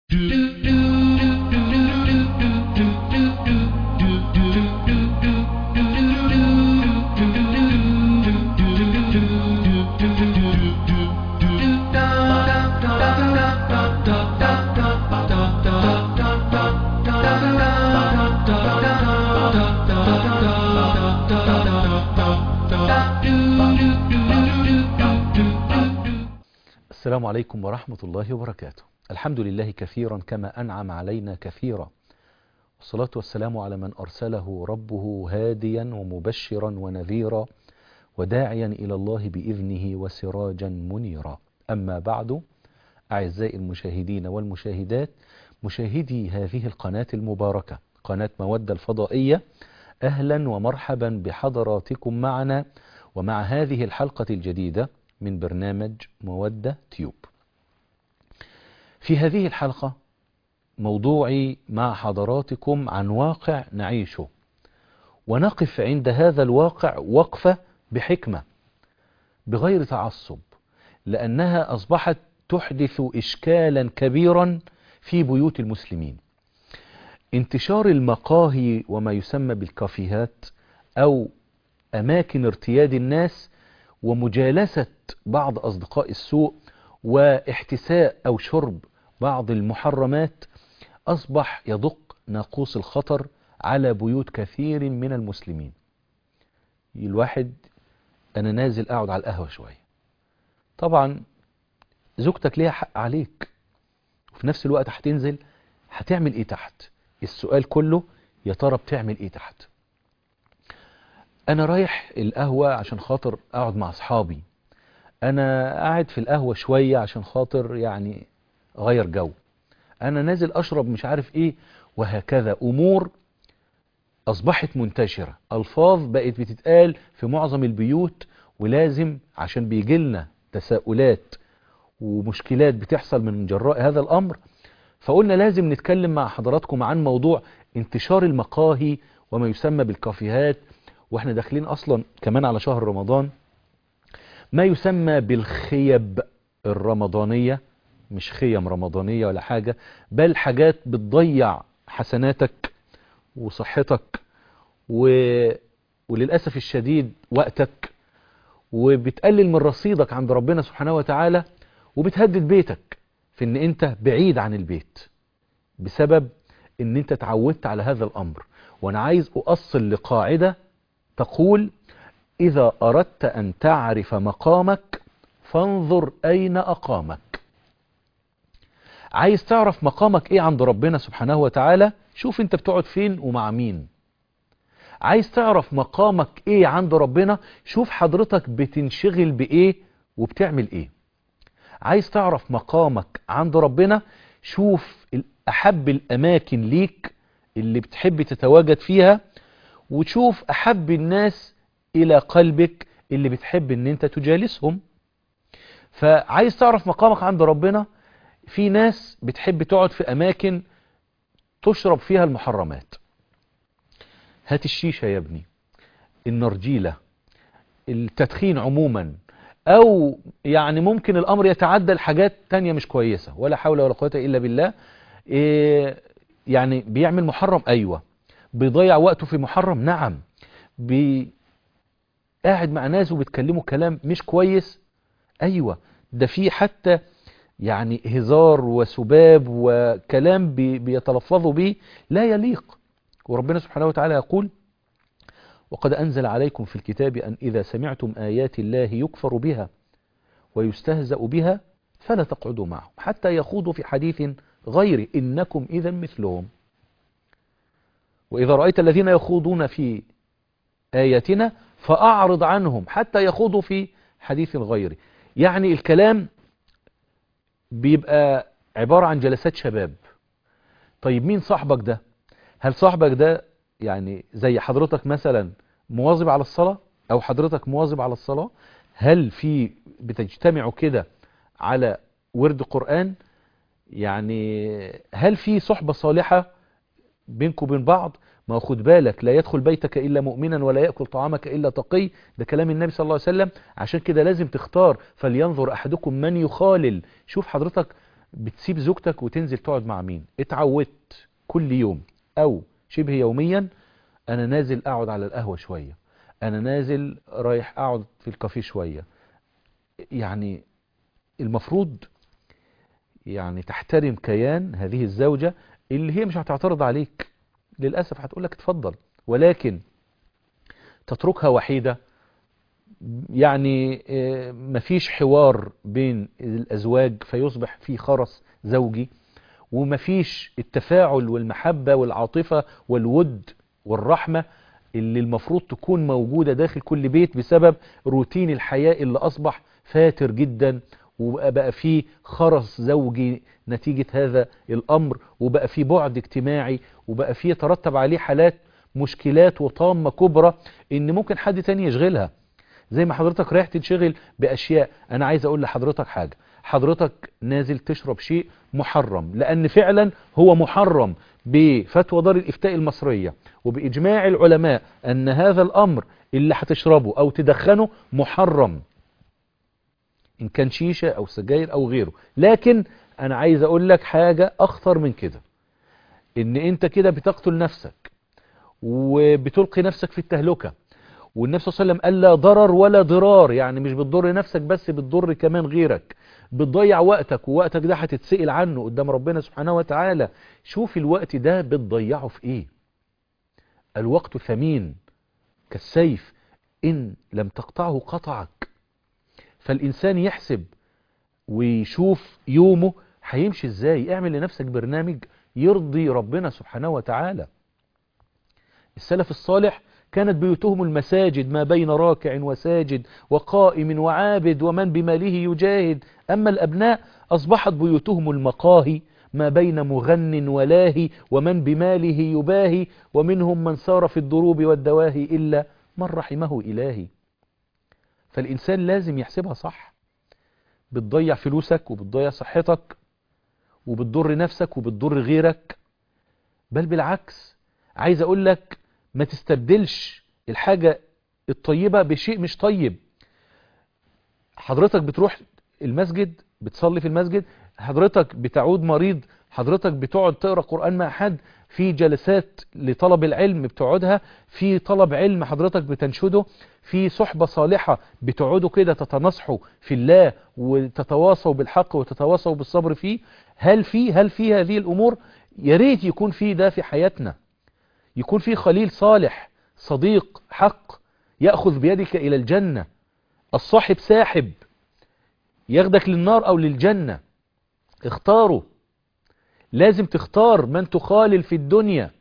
السلام عليكم ورحمة الله وبركاته الحمد لله كثيرا كما أنعم علينا كثيرا والصلاة والسلام على من أرسله ربه هاديا ومبشرا ونذيرا وداعيا إلى الله بإذنه وسراجا منيرا أما بعد أعزائي المشاهدين والمشاهدات مشاهدي هذه القناة المباركة قناة مودة الفضائية أهلا ومرحبا بحضراتكم معنا ومع هذه الحلقة الجديدة من برنامج مودة تيوب في هذه الحلقة موضوعي مع حضراتكم عن واقع نعيشه ونقف عند هذا الواقع وقفة بحكمة بغير تعصب لأنها أصبحت تحدث إشكالا كبيرا في بيوت المسلمين انتشار المقاهي وما يسمى بالكافيهات أو أماكن ارتياد الناس ومجالسة بعض أصدقاء السوء واحتساء أو شرب بعض المحرمات أصبح يدق ناقوس الخطر على بيوت كثير من المسلمين الواحد أنا نازل أقعد على القهوة شوية طبعا زوجتك ليها حق عليك وفي نفس الوقت هتنزل هتعمل ايه تحت السؤال كله يا ترى بتعمل ايه تحت انا رايح القهوة عشان خاطر اقعد مع اصحابي انا قاعد في القهوة شوية عشان خاطر يعني غير جو انا نازل اشرب مش عارف ايه وهكذا امور اصبحت منتشرة الفاظ بقت بتتقال في معظم البيوت ولازم عشان بيجيلنا تساؤلات ومشكلات بتحصل من جراء هذا الامر فقلنا لازم نتكلم مع حضراتكم عن موضوع انتشار المقاهي وما يسمى بالكافيهات واحنا داخلين اصلا كمان على شهر رمضان ما يسمى بالخيب الرمضانية مش خيم رمضانية ولا حاجة بل حاجات بتضيع حسناتك وصحتك و... وللأسف الشديد وقتك وبتقلل من رصيدك عند ربنا سبحانه وتعالى وبتهدد بيتك في ان انت بعيد عن البيت بسبب ان انت تعودت على هذا الامر وانا عايز اؤصل لقاعدة تقول اذا اردت ان تعرف مقامك فانظر اين اقامك عايز تعرف مقامك ايه عند ربنا سبحانه وتعالى شوف انت بتقعد فين ومع مين عايز تعرف مقامك ايه عند ربنا شوف حضرتك بتنشغل بايه وبتعمل ايه عايز تعرف مقامك عند ربنا شوف احب الاماكن ليك اللي بتحب تتواجد فيها وتشوف احب الناس الى قلبك اللي بتحب ان انت تجالسهم فعايز تعرف مقامك عند ربنا في ناس بتحب تقعد في اماكن تشرب فيها المحرمات هات الشيشة يا ابني النرجيلة التدخين عموما او يعني ممكن الامر يتعدى لحاجات تانية مش كويسة ولا حول ولا قوة الا بالله إيه يعني بيعمل محرم ايوه بيضيع وقته في محرم نعم بي قاعد مع ناس وبتكلموا كلام مش كويس ايوه ده في حتى يعني هزار وسباب وكلام بي بيتلفظوا به لا يليق وربنا سبحانه وتعالى يقول وقد أنزل عليكم في الكتاب أن إذا سمعتم آيات الله يكفر بها ويستهزأ بها فلا تقعدوا معهم حتى يخوضوا في حديث غير إنكم إذا مثلهم وإذا رأيت الذين يخوضون في آياتنا فأعرض عنهم حتى يخوضوا في حديث غيره يعني الكلام بيبقى عبارة عن جلسات شباب طيب مين صاحبك ده هل صاحبك ده يعني زي حضرتك مثلا مواظب على الصلاة او حضرتك مواظب على الصلاة هل في بتجتمعوا كده على ورد قرآن يعني هل في صحبة صالحة بينكم وبين بعض ما خد بالك لا يدخل بيتك إلا مؤمنا ولا يأكل طعامك إلا تقي ده كلام النبي صلى الله عليه وسلم عشان كده لازم تختار فلينظر أحدكم من يخالل شوف حضرتك بتسيب زوجتك وتنزل تقعد مع مين اتعودت كل يوم او شبه يوميا انا نازل اقعد على القهوة شوية انا نازل رايح اقعد في الكافيه شوية يعني المفروض يعني تحترم كيان هذه الزوجة اللي هي مش هتعترض عليك للأسف هتقول لك اتفضل ولكن تتركها وحيدة يعني آه، مفيش حوار بين الأزواج فيصبح في خرس زوجي ومفيش التفاعل والمحبة والعاطفة والود والرحمة اللي المفروض تكون موجودة داخل كل بيت بسبب روتين الحياة اللي أصبح فاتر جدا وبقى فيه خرس زوجي نتيجة هذا الأمر وبقى فيه بعد اجتماعي وبقى فيه يترتب عليه حالات مشكلات وطامة كبرى إن ممكن حد تاني يشغلها زي ما حضرتك رايح تنشغل بأشياء أنا عايز أقول لحضرتك حاجة حضرتك نازل تشرب شيء محرم لأن فعلا هو محرم بفتوى دار الإفتاء المصرية وبإجماع العلماء أن هذا الأمر اللي هتشربه أو تدخنه محرم إن كان شيشة أو سجاير أو غيره لكن أنا عايز أقول لك حاجة أخطر من كده إن أنت كده بتقتل نفسك وبتلقي نفسك في التهلكة والنبي صلى الله عليه وسلم قال لا ضرر ولا ضرار يعني مش بتضر نفسك بس بتضر كمان غيرك بتضيع وقتك ووقتك ده هتتسئل عنه قدام ربنا سبحانه وتعالى شوف الوقت ده بتضيعه في ايه الوقت ثمين كالسيف ان لم تقطعه قطعك فالانسان يحسب ويشوف يومه هيمشي ازاي اعمل لنفسك برنامج يرضي ربنا سبحانه وتعالى السلف الصالح كانت بيوتهم المساجد ما بين راكع وساجد وقائم وعابد ومن بماله يجاهد أما الأبناء أصبحت بيوتهم المقاهي ما بين مغن ولاهي ومن بماله يباهي ومنهم من سار في الضروب والدواهي إلا من رحمه إلهي فالإنسان لازم يحسبها صح بتضيع فلوسك وبتضيع صحتك وبتضر نفسك وبتضر غيرك بل بالعكس عايز أقول لك ما تستبدلش الحاجة الطيبة بشيء مش طيب حضرتك بتروح المسجد بتصلي في المسجد حضرتك بتعود مريض حضرتك بتقعد تقرأ قرآن مع حد في جلسات لطلب العلم بتقعدها في طلب علم حضرتك بتنشده في صحبة صالحة بتقعدوا كده تتنصحوا في الله وتتواصوا بالحق وتتواصوا بالصبر فيه هل في هل في هذه الأمور يا ريت يكون في ده في حياتنا يكون في خليل صالح صديق حق يأخذ بيدك إلى الجنة الصاحب ساحب ياخدك للنار أو للجنة اختاروا لازم تختار من تخالل في الدنيا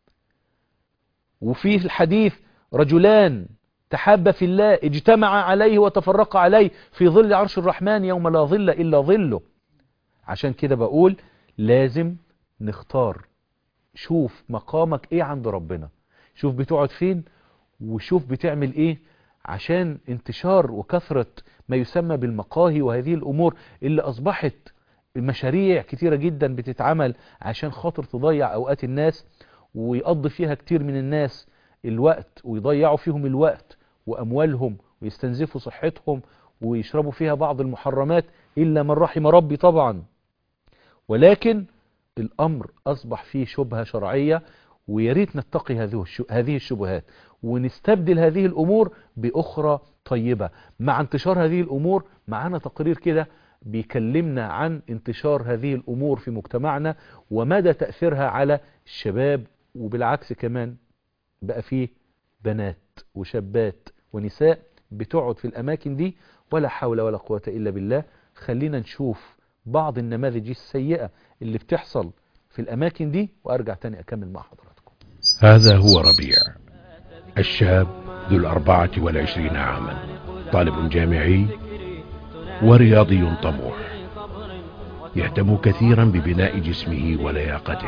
وفي الحديث رجلان تحاب في الله اجتمع عليه وتفرق عليه في ظل عرش الرحمن يوم لا ظل إلا ظله عشان كده بقول لازم نختار شوف مقامك ايه عند ربنا شوف بتقعد فين وشوف بتعمل ايه عشان انتشار وكثرة ما يسمى بالمقاهي وهذه الامور اللي اصبحت مشاريع كتيرة جدا بتتعمل عشان خاطر تضيع اوقات الناس ويقضي فيها كتير من الناس الوقت ويضيعوا فيهم الوقت واموالهم ويستنزفوا صحتهم ويشربوا فيها بعض المحرمات الا من رحم ربي طبعا ولكن الأمر أصبح فيه شبهة شرعية ويريت نتقي هذه الشبهات ونستبدل هذه الأمور بأخرى طيبة مع انتشار هذه الأمور معنا تقرير كده بيكلمنا عن انتشار هذه الأمور في مجتمعنا ومدى تأثيرها على الشباب وبالعكس كمان بقى فيه بنات وشابات ونساء بتقعد في الأماكن دي ولا حول ولا قوة إلا بالله خلينا نشوف بعض النماذج السيئة اللي بتحصل في الأماكن دي وأرجع تاني أكمل مع حضراتكم هذا هو ربيع الشاب ذو الأربعة والعشرين عاما طالب جامعي ورياضي طموح يهتم كثيرا ببناء جسمه ولياقته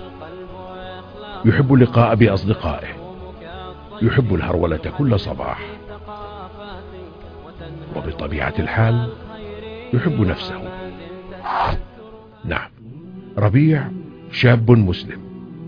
يحب اللقاء بأصدقائه يحب الهرولة كل صباح وبطبيعة الحال يحب نفسه نعم ربيع شاب مسلم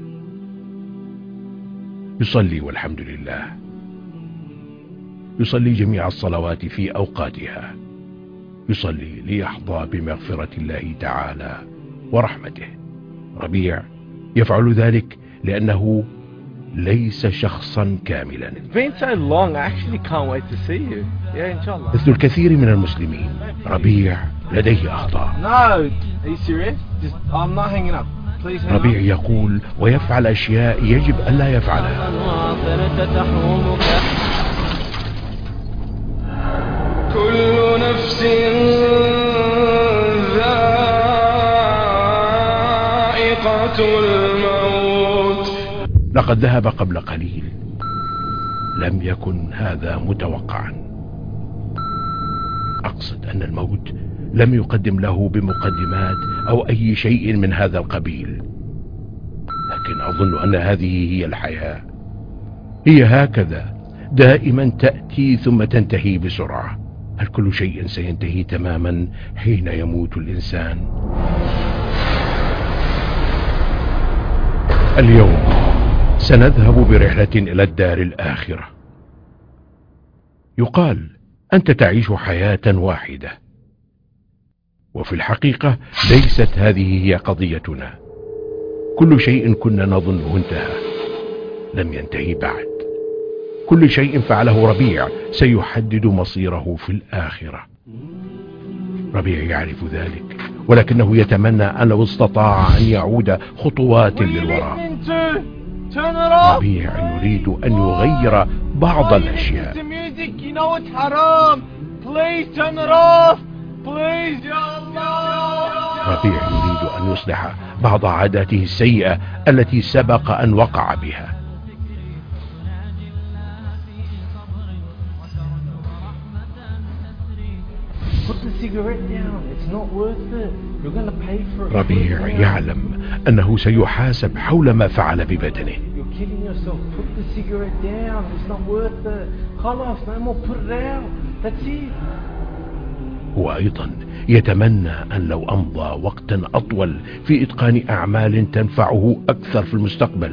يصلي والحمد لله يصلي جميع الصلوات في أوقاتها يصلي ليحظى بمغفرة الله تعالى ورحمته ربيع يفعل ذلك لأنه ليس شخصا كاملا It's been so long, I actually can't wait to see you. Yeah, inshallah. مثل الكثير من المسلمين ربيع لديه أخطاء No! Are you serious? Just, I'm not hanging up. Please hang ربيع up. يقول ويفعل أشياء يجب ألا يفعلها الواصلة تحومك كل نفس ذائقة الموت لقد ذهب قبل قليل لم يكن هذا متوقعا أقصد أن الموت لم يقدم له بمقدمات أو أي شيء من هذا القبيل لكن أظن أن هذه هي الحياة هي هكذا دائما تأتي ثم تنتهي بسرعة هل كل شيء سينتهي تماما حين يموت الإنسان اليوم سنذهب برحلة إلى الدار الآخرة يقال أنت تعيش حياة واحدة وفي الحقيقة ليست هذه هي قضيتنا كل شيء كنا نظنه انتهى لم ينتهي بعد كل شيء فعله ربيع سيحدد مصيره في الآخرة ربيع يعرف ذلك ولكنه يتمنى أن لو استطاع أن يعود خطوات What are you للوراء listening to? Turn it off! ربيع يريد أن يغير بعض Why are you listening الأشياء to music? You know it's haram! Please turn it off! Please, Ya Allah! ربيع يريد أن يصلح بعض عاداته السيئة التي سبق أن وقع بها Put the cigarette down. It's not worth it. You're gonna pay for it. ربيع يعلم أنه سيحاسب حول ما فعل ببدنه You're kidding yourself. Put the cigarette down. It's not worth it. Khalas, no more. Put it out. That's it. هو أيضا يتمنى أن لو أمضى وقتا أطول في إتقان أعمال تنفعه أكثر في المستقبل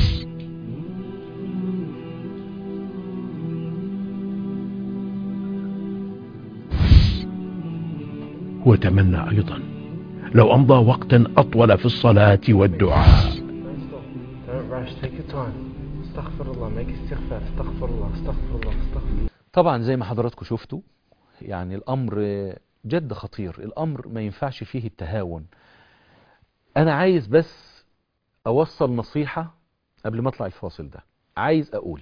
هو تمنى أيضا لو أمضى وقتا أطول في الصلاة والدعاء Don't stop. Don't rush. Take your time. Astaghfirullah. Make istighfar. Astaghfirullah. Astaghfirullah. Astaghfirullah. طبعا زي ما حضراتكم شفتوا يعني الأمر جد خطير الأمر ما ينفعش فيه التهاون أنا عايز بس أوصل نصيحة قبل ما أطلع الفاصل ده عايز أقول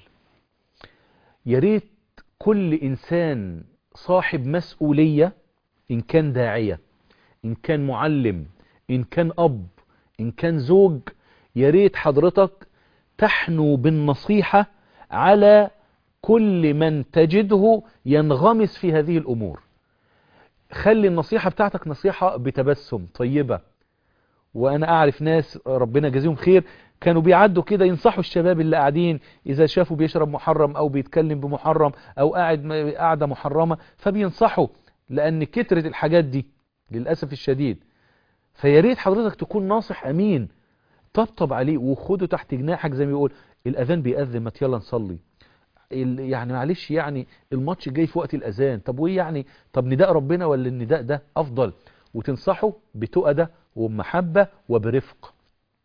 يا ريت كل إنسان صاحب مسؤولية إن كان داعية إن كان معلم إن كان أب إن كان زوج يا ريت حضرتك تحنو بالنصيحة على كل من تجده ينغمس في هذه الأمور خلي النصيحة بتاعتك نصيحة بتبسم طيبة وأنا أعرف ناس ربنا جزيهم خير كانوا بيعدوا كده ينصحوا الشباب اللي قاعدين إذا شافوا بيشرب محرم أو بيتكلم بمحرم أو قاعد قاعدة محرمة فبينصحوا لأن كترة الحاجات دي للأسف الشديد فيا ريت حضرتك تكون ناصح أمين طبطب عليه وخده تحت جناحك زي ما بيقول الأذان بيأذن ما يلا نصلي ال- يعني معلش يعني الماتش جاي في وقت الأذان طب وإيه يعني طب نداء ربنا ولا النداء ده أفضل وتنصحه بتؤدة ومحبة وبرفق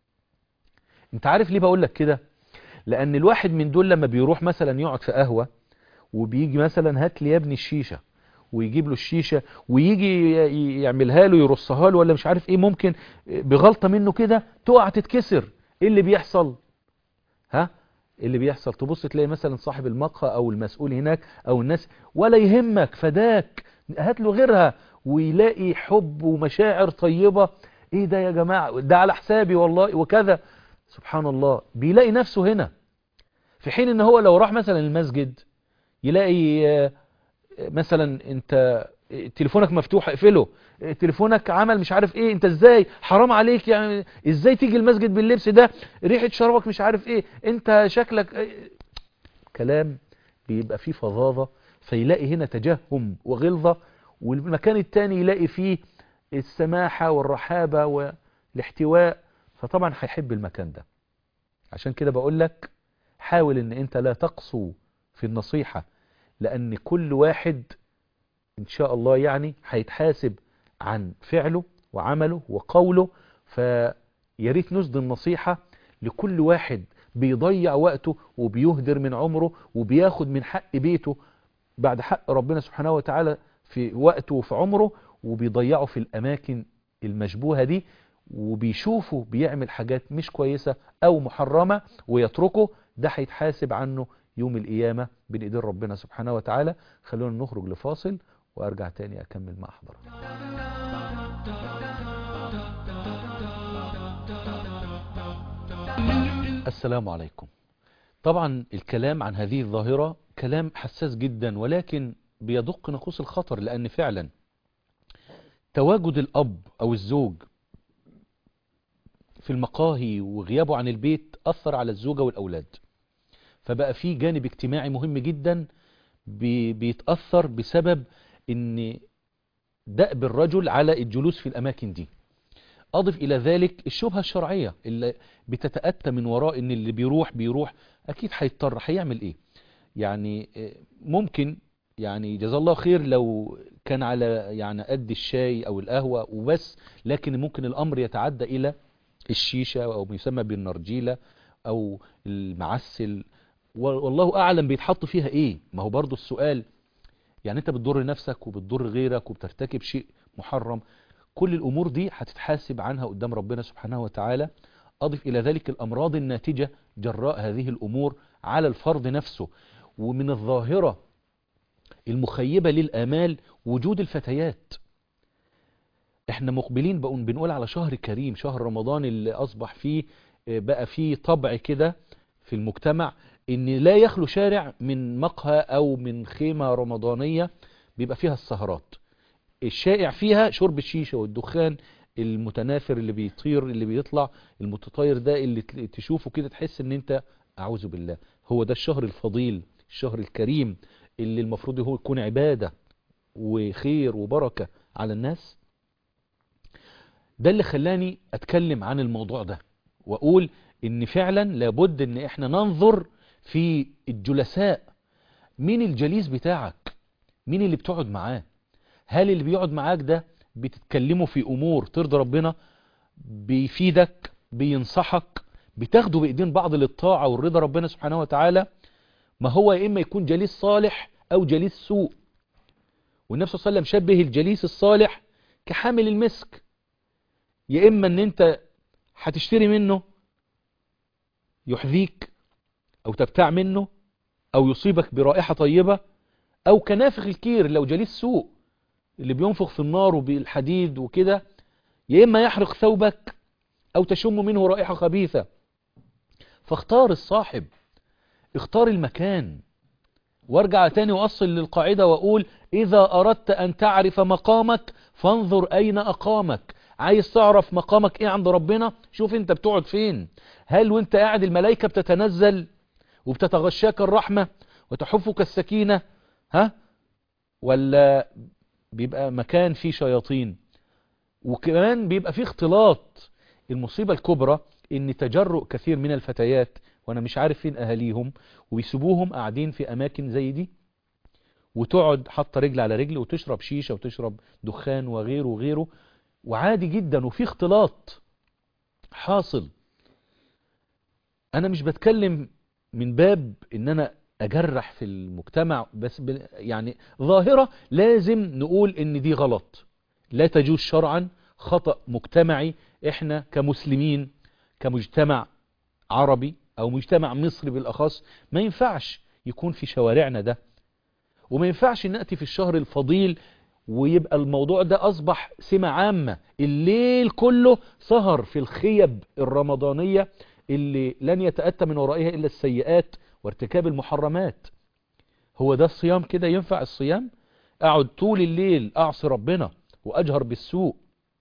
انت عارف ليه بقول لك كده لأن الواحد من دول لما بيروح مثلا يقعد في قهوة وبيجي مثلا هات لي يا ابني الشيشة ويجيب له الشيشة ويجي ي- يعملها له يرصها له ولا مش عارف ايه ممكن بغلطة منه كده تقع تتكسر ايه اللي بيحصل ها اللي بيحصل تبص تلاقي مثلا صاحب المقهى او المسؤول هناك او الناس ولا يهمك فداك هات له غيرها ويلاقي حب ومشاعر طيبة ايه ده يا جماعة ده على حسابي والله وكذا سبحان الله بيلاقي نفسه هنا في حين ان هو لو راح مثلا المسجد يلاقي آه، مثلا انت تليفونك مفتوح اقفله تليفونك عمل مش عارف ايه انت ازاي حرام عليك يعني ازاي تيجي المسجد باللبس ده ريحة شربك مش عارف ايه انت شكلك إيه؟ كلام بيبقى فيه فظاظة فيلاقي هنا تجهم وغلظة والمكان التاني يلاقي فيه السماحة والرحابة والاحتواء فطبعا هيحب المكان ده عشان كده بقول لك حاول ان انت لا تقسو في النصيحة لان كل واحد ان شاء الله يعني هيتحاسب عن فعله وعمله وقوله فياريت نسد النصيحة لكل واحد بيضيع وقته وبيهدر من عمره وبياخد من حق بيته بعد حق ربنا سبحانه وتعالى في وقته وفي عمره وبيضيعه في الأماكن المشبوهة دي وبيشوفه بيعمل حاجات مش كويسة أو محرمة ويتركه ده هيتحاسب عنه يوم القيامة بين ايدين ربنا سبحانه وتعالى خلونا نخرج لفاصل وارجع تاني اكمل مع حضراتكم السلام عليكم طبعا الكلام عن هذه الظاهرة كلام حساس جدا ولكن بيدق نقوص الخطر لأن فعلا تواجد الأب أو الزوج في المقاهي وغيابه عن البيت أثر على الزوجة والأولاد فبقى في جانب اجتماعي مهم جدا بي- بيتأثر بسبب ان دأب الرجل على الجلوس في الأماكن دي أضف إلى ذلك الشبهة الشرعية اللي بتتأتى من وراء ان اللي بيروح بيروح أكيد هيضطر هيعمل إيه يعني آه، ممكن يعني جزا الله خير لو كان على يعني قد الشاي أو القهوة وبس لكن ممكن الأمر يتعدى إلى الشيشة أو ما يسمى بالنرجيلة أو المعسل والله أعلم بيتحط فيها إيه ما هو برضو السؤال يعني أنت بتضر نفسك وبتضر غيرك وبترتكب شيء محرم كل الأمور دي هتتحاسب عنها قدام ربنا سبحانه وتعالى أضف إلى ذلك الأمراض الناتجة جراء هذه الأمور على الفرد نفسه ومن الظاهرة المخيبة للآمال وجود الفتيات احنا مقبلين بقون بنقول على شهر كريم شهر رمضان اللي أصبح فيه آه، بقى فيه طبع كده في المجتمع ان لا يخلو شارع من مقهى او من خيمة رمضانية بيبقى فيها السهرات الشائع فيها شرب الشيشة والدخان المتناثر اللي بيطير اللي بيطلع المتطاير ده اللي تل- تشوفه كده تحس ان انت اعوذ بالله هو ده الشهر الفضيل الشهر الكريم اللي المفروض هو يكون عبادة وخير وبركة على الناس ده اللي خلاني اتكلم عن الموضوع ده واقول ان فعلا لابد ان احنا ننظر في الجلساء مين الجليس بتاعك مين اللي بتقعد معاه هل اللي بيقعد معاك ده بتتكلموا في امور ترضي ربنا بيفيدك بينصحك بتاخدوا بايدين بعض للطاعة والرضا ربنا سبحانه وتعالى ما هو يا اما يكون جليس صالح او جليس سوء والنبي صلى الله عليه وسلم شبه الجليس الصالح كحامل المسك يا اما ان انت هتشتري منه يحذيك او تبتاع منه او يصيبك برائحة طيبة او كنافخ الكير لو جليس سوء اللي بينفخ في النار وبالحديد وكده يا اما يحرق ثوبك او تشم منه رائحة خبيثة فاختار الصاحب اختار المكان وارجع تاني واصل للقاعدة واقول اذا اردت ان تعرف مقامك فانظر اين اقامك عايز تعرف مقامك ايه عند ربنا شوف انت بتقعد فين هل وانت قاعد الملائكة بتتنزل وبتتغشاك الرحمة وتحفك السكينة ها ولا بيبقى مكان فيه شياطين وكمان بيبقى فيه اختلاط المصيبة الكبرى ان تجرؤ كثير من الفتيات وانا مش عارف فين اهاليهم ويسيبوهم قاعدين في اماكن زي دي وتقعد حاطه رجل على رجل وتشرب شيشة وتشرب دخان وغيره وغيره وعادي جدا وفي اختلاط حاصل انا مش بتكلم من باب ان انا اجرح في المجتمع بس ب- يعني ظاهرة لازم نقول ان دي غلط لا تجوز شرعا خطأ مجتمعي احنا كمسلمين كمجتمع عربي او مجتمع مصري بالاخص ما ينفعش يكون في شوارعنا ده وما ينفعش نأتي في الشهر الفضيل ويبقى الموضوع ده أصبح سمة عامة الليل كله سهر في الخيب الرمضانية اللي لن يتأتى من ورائها إلا السيئات وارتكاب المحرمات هو ده الصيام كده ينفع الصيام أقعد طول الليل أعصي ربنا وأجهر بالسوء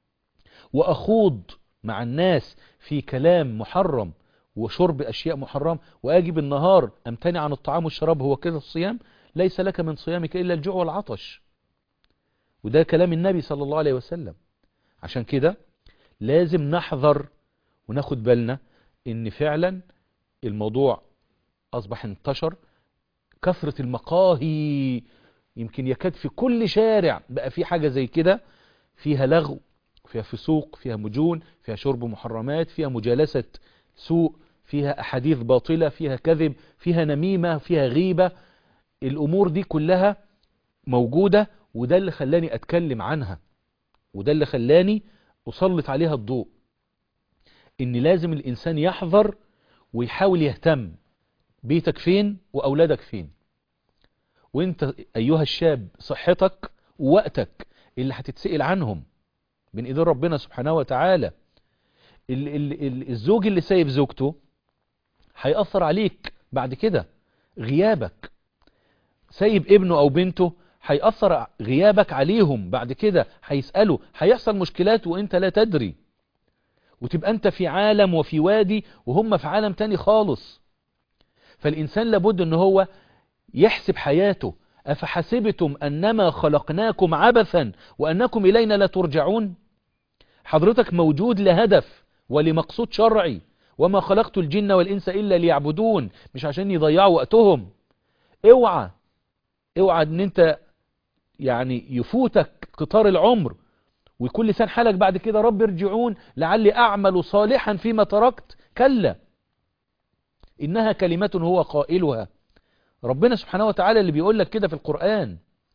وأخوض مع الناس في كلام محرم وشرب أشياء محرم وأجي بالنهار أمتنع عن الطعام والشراب هو كده الصيام ليس لك من صيامك إلا الجوع والعطش وده كلام النبي صلى الله عليه وسلم عشان كده لازم نحذر وناخد بالنا ان فعلا الموضوع اصبح انتشر كثرة المقاهي يمكن يكاد في كل شارع بقى في حاجة زي كده فيها لغو فيها فسوق فيها مجون فيها شرب محرمات فيها مجالسة سوء فيها أحاديث باطلة فيها كذب فيها نميمة فيها غيبة الأمور دي كلها موجودة وده اللي خلاني أتكلم عنها وده اللي خلاني أسلط عليها الضوء إن لازم الإنسان يحذر ويحاول يهتم بيتك فين وأولادك فين وانت أيها الشاب صحتك ووقتك اللي هتتسئل عنهم من إيدين ربنا سبحانه وتعالى ال ال ال الزوج اللي سايب زوجته هيأثر عليك بعد كده غيابك سايب ابنه أو بنته هيأثر غيابك عليهم بعد كده هيسألوا هيحصل مشكلات وانت لا تدري وتبقى انت في عالم وفي وادي وهم في عالم تاني خالص فالإنسان لابد ان هو يحسب حياته أفحسبتم أنما خلقناكم عبثا وأنكم إلينا لا ترجعون حضرتك موجود لهدف ولمقصود شرعي وما خلقت الجن والإنس إلا ليعبدون مش عشان يضيعوا وقتهم اوعى اوعى ان انت يعني يفوتك قطار العمر ويكون لسان حالك بعد كده رب ارجعون لعلي أعمل صالحا فيما تركت كلا إنها كلمة هو قائلها ربنا سبحانه وتعالى اللي بيقول لك كده في القرآن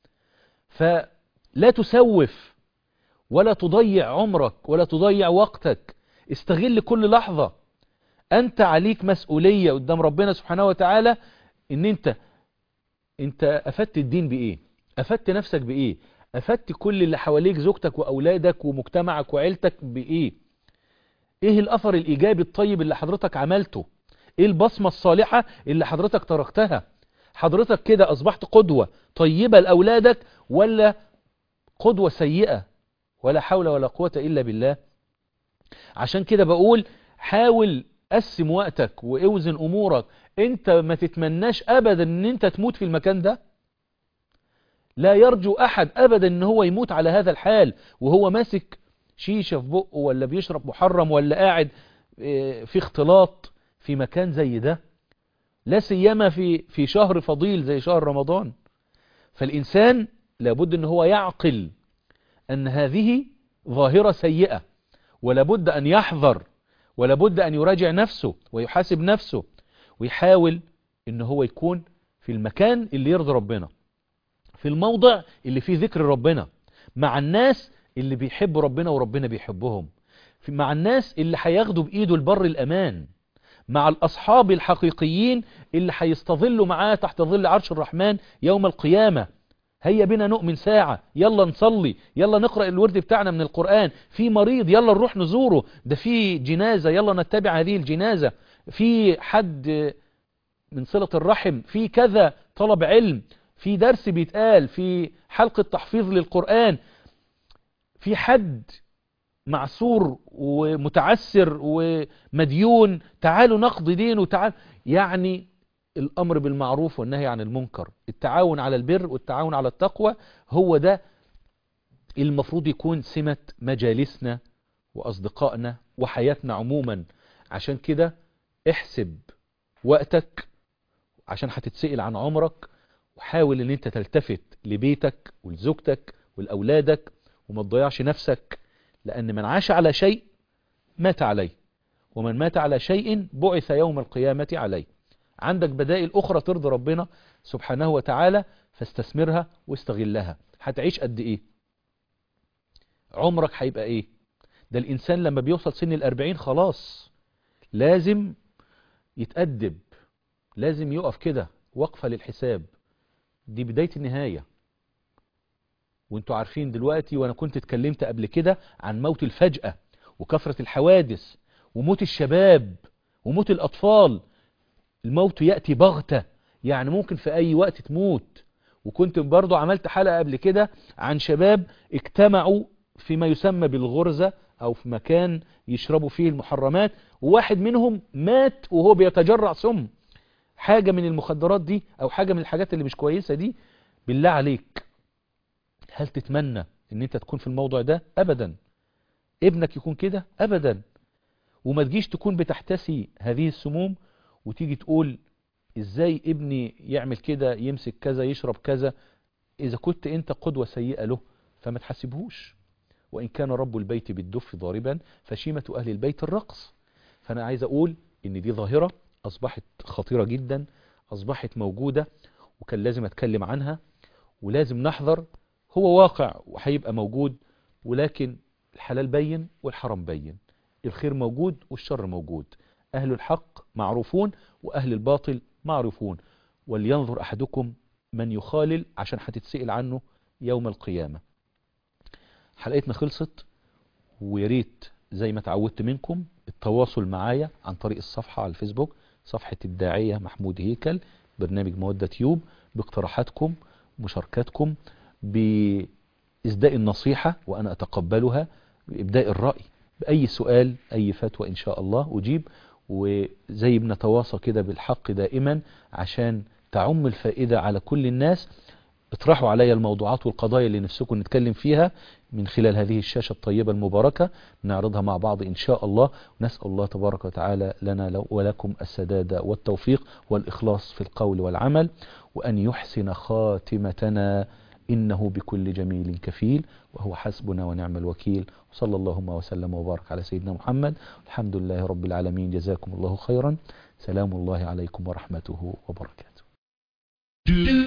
فلا تسوف ولا تضيع عمرك ولا تضيع وقتك استغل كل لحظة أنت عليك مسؤولية قدام ربنا سبحانه وتعالى إن أنت أنت أفدت الدين بإيه أفدت نفسك بإيه أفدت كل اللي حواليك زوجتك وأولادك ومجتمعك وعيلتك بإيه إيه الأثر الإيجابي الطيب اللي حضرتك عملته إيه البصمة الصالحة اللي حضرتك تركتها حضرتك كده أصبحت قدوة طيبة لأولادك ولا قدوة سيئة ولا حول ولا قوة إلا بالله عشان كده بقول حاول قسم وقتك واوزن أمورك انت ما تتمناش أبدا ان انت تموت في المكان ده لا يرجو أحد أبدا ان هو يموت على هذا الحال وهو ماسك شيشة في بقه ولا بيشرب محرم ولا قاعد في اختلاط في مكان زي ده لا سيما في في شهر فضيل زي شهر رمضان فالإنسان لابد ان هو يعقل أن هذه ظاهرة سيئة ولابد أن يحذر ولابد أن يراجع نفسه ويحاسب نفسه ويحاول ان هو يكون في المكان اللي يرضي ربنا في الموضع اللي فيه ذكر ربنا مع الناس اللي بيحبوا ربنا وربنا بيحبهم مع الناس اللي هياخدوا بإيده البر الأمان مع الأصحاب الحقيقيين اللي هيستظلوا معاه تحت ظل عرش الرحمن يوم القيامة هيا بنا نؤمن ساعة يلا نصلي يلا نقرأ الورد بتاعنا من القرآن في مريض يلا نروح نزوره ده في جنازة يلا نتبع هذه الجنازة في حد من صلة الرحم في كذا طلب علم في درس بيتقال في حلقة تحفيظ للقرآن في حد معسور ومتعسر ومديون تعالوا نقضي دينه تعال يعني الأمر بالمعروف والنهي عن المنكر التعاون على البر والتعاون على التقوى هو ده المفروض يكون سمة مجالسنا وأصدقائنا وحياتنا عموما عشان كده احسب وقتك عشان هتتسئل عن عمرك وحاول ان انت تلتفت لبيتك ولزوجتك ولأولادك وما تضيعش نفسك لأن من عاش على شيء مات عليه ومن مات على شيء بعث يوم القيامة عليه عندك بدائل أخرى ترضي ربنا سبحانه وتعالى فاستثمرها واستغلها هتعيش قد إيه عمرك هيبقى إيه ده الإنسان لما بيوصل سن الأربعين خلاص لازم يتأدب لازم يقف كده وقفة للحساب دي بداية النهاية وانتوا عارفين دلوقتي وانا كنت اتكلمت قبل كده عن موت الفجأة وكثرة الحوادث وموت الشباب وموت الأطفال الموت يأتي بغتة يعني ممكن في أي وقت تموت وكنت برضو عملت حلقة قبل كده عن شباب اجتمعوا فيما يسمى بالغرزة أو في مكان يشربوا فيه المحرمات وواحد منهم مات وهو بيتجرع سم حاجة من المخدرات دي أو حاجة من الحاجات اللي مش كويسة دي بالله عليك هل تتمنى ان انت تكون في الموضوع ده ابدا ابنك يكون كده ابدا وما تجيش تكون بتحتسي هذه السموم وتيجي تقول ازاي ابني يعمل كده يمسك كذا يشرب كذا إذا كنت أنت قدوة سيئة له فما تحاسبهوش وإن كان رب البيت بالدف ضاربا فشيمة أهل البيت الرقص فأنا عايز أقول إن دي ظاهرة أصبحت خطيرة جدا أصبحت موجودة وكان لازم أتكلم عنها ولازم نحذر هو واقع وهيبقى موجود ولكن الحلال بين والحرام بين الخير موجود والشر موجود أهل الحق معروفون وأهل الباطل معروفون ولينظر أحدكم من يخالل عشان هتتسئل عنه يوم القيامة حلقتنا خلصت وياريت زي ما تعودت منكم التواصل معايا عن طريق الصفحة على الفيسبوك صفحة الداعية محمود هيكل برنامج مودة تيوب باقتراحاتكم مشاركاتكم بإسداء النصيحة وأنا أتقبلها بإبداء الرأي بأي سؤال أي فتوى إن شاء الله أجيب وزي بنتواصى كده بالحق دائما عشان تعم الفائدة على كل الناس اطرحوا علي الموضوعات والقضايا اللي نفسكم نتكلم فيها من خلال هذه الشاشة الطيبة المباركة نعرضها مع بعض إن شاء الله ونسأل الله تبارك وتعالى لنا ولكم السداد والتوفيق والإخلاص في القول والعمل وأن يحسن خاتمتنا إنه بكل جميل كفيل وهو حسبنا ونعم الوكيل وصلى اللهم وسلم وبارك على سيدنا محمد الحمد لله رب العالمين جزاكم الله خيرا سلام الله عليكم ورحمته وبركاته